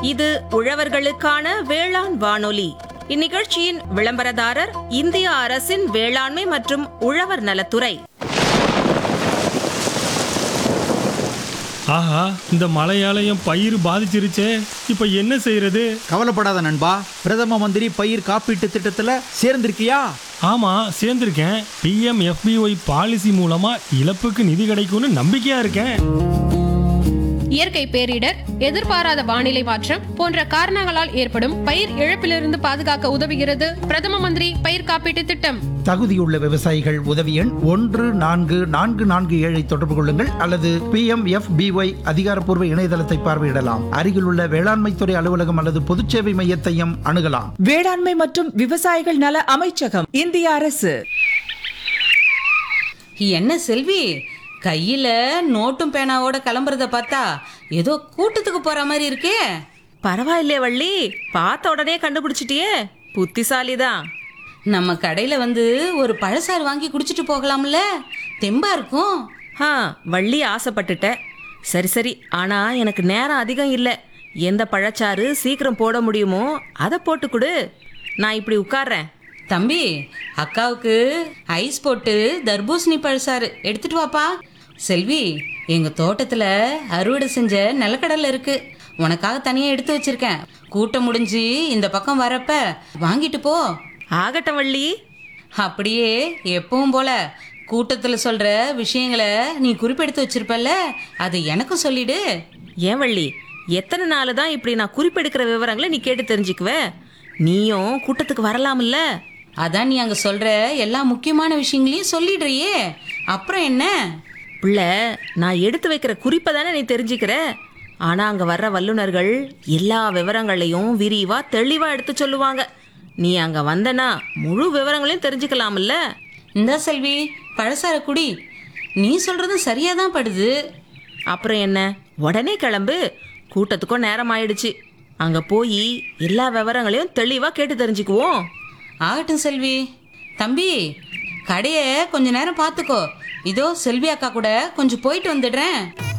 இது உழவர்களுக்கான வேளாண் வானொலி இந்நிகழ்ச்சியின் விளம்பரதாரர் இந்திய அரசின் வேளாண்மை மற்றும் உழவர் நலத்துறை ஆஹா இந்த மழையால என் பயிர் பாதிச்சிருச்சே இப்போ என்ன செய்யறது கவலைப்படாத நண்பா பிரதம மந்திரி பயிர் காப்பீட்டு திட்டத்துல சேர்ந்திருக்கியா ஆமா சேர்ந்திருக்கேன் பிஎம் எஃபிஒய் பாலிசி மூலமா இழப்புக்கு நிதி கிடைக்கும்னு நம்பிக்கையா இருக்கேன் இயற்கை பேரிடர் எதிர்பாராத வானிலை மாற்றம் போன்ற காரணங்களால் ஏற்படும் பயிர் இழப்பிலிருந்து பாதுகாக்க உதவுகிறது பிரதம மந்திரி பயிர் காப்பீட்டு திட்டம் தகுதியுள்ள விவசாயிகள் உதவி எண் ஒன்று நான்கு நான்கு நான்கு ஏழை தொடர்பு கொள்ளுங்கள் அல்லது பி எம் எஃப் பிஒய் அதிகாரப்பூர்வ இணையதளத்தை பார்வையிடலாம் அருகிலுள்ள வேளாண்மை துறை அலுவலகம் அல்லது பொதுச்சேவை மையத்தையும் அணுகலாம் வேளாண்மை மற்றும் விவசாயிகள் நல அமைச்சகம் இந்திய அரசு என்ன செல்வி கையில நோட்டும் பேனாவோட கிளம்புறத பார்த்தா ஏதோ கூட்டத்துக்கு போற மாதிரி இருக்கே பரவாயில்லையே வள்ளி பார்த்த உடனே கண்டுபிடிச்சிட்டியே புத்திசாலிதான் நம்ம கடையில வந்து ஒரு பழசாறு வாங்கி குடிச்சிட்டு போகலாம்ல தெம்பா இருக்கும் ஆ வள்ளி ஆசைப்பட்டுட்ட சரி சரி ஆனா எனக்கு நேரம் அதிகம் இல்லை எந்த பழச்சாறு சீக்கிரம் போட முடியுமோ அதை போட்டு கொடு நான் இப்படி உட்கார்றேன் தம்பி அக்காவுக்கு ஐஸ் போட்டு தர்பூசணி பழசாறு எடுத்துட்டு வாப்பா செல்வி எங்க தோட்டத்துல அறுவடை செஞ்ச நிலக்கடலை இருக்கு உனக்காக தனியா எடுத்து வச்சிருக்கேன் கூட்டம் முடிஞ்சு இந்த பக்கம் வரப்ப வாங்கிட்டு போ ஆகட்டும் வள்ளி அப்படியே எப்பவும் போல கூட்டத்துல சொல்ற விஷயங்களை நீ குறிப்பெடுத்து வச்சிருப்பல்ல அது எனக்கும் சொல்லிடு ஏன் வள்ளி எத்தனை நாள் தான் இப்படி நான் குறிப்பெடுக்கிற விவரங்களை நீ கேட்டு தெரிஞ்சுக்குவ நீயும் கூட்டத்துக்கு வரலாம்ல அதான் நீ அங்க சொல்ற எல்லா முக்கியமான விஷயங்களையும் சொல்லிடுறியே அப்புறம் என்ன பிள்ளை நான் எடுத்து வைக்கிற குறிப்பை தானே நீ தெரிஞ்சுக்கிற ஆனா அங்க வர்ற வல்லுனர்கள் எல்லா விவரங்களையும் விரிவா தெளிவா எடுத்து சொல்லுவாங்க நீ அங்க வந்தனா முழு விவரங்களையும் தெரிஞ்சுக்கலாம்ல இந்த செல்வி பழசார குடி நீ சொல்றதும் சரியா தான் படுது அப்புறம் என்ன உடனே கிளம்பு கூட்டத்துக்கும் நேரம் ஆயிடுச்சு அங்க போய் எல்லா விவரங்களையும் தெளிவா கேட்டு தெரிஞ்சுக்குவோம் ஆகட்டும் செல்வி தம்பி கடையை கொஞ்ச நேரம் பார்த்துக்கோ இதோ செல்வி அக்கா கூட கொஞ்சம் போயிட்டு வந்துடுறேன்